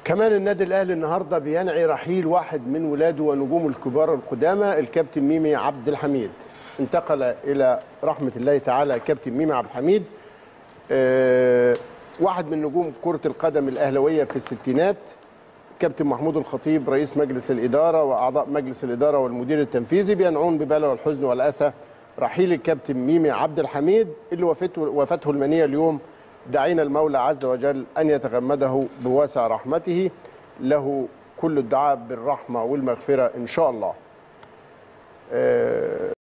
كمان النادي الاهلي النهارده بينعي رحيل واحد من ولاده ونجومه الكبار القدامى الكابتن ميمي عبد الحميد انتقل الى رحمه الله تعالى الكابتن ميمي عبد الحميد آه، واحد من نجوم كره القدم الاهلاويه في الستينات كابتن محمود الخطيب رئيس مجلس الاداره واعضاء مجلس الاداره والمدير التنفيذي بينعون ببلوى الحزن والاسى رحيل الكابتن ميمي عبد الحميد اللي وفاته وفاته المنيه اليوم دعينا المولى عز وجل ان يتغمده بواسع رحمته له كل الدعاء بالرحمه والمغفره ان شاء الله. آه،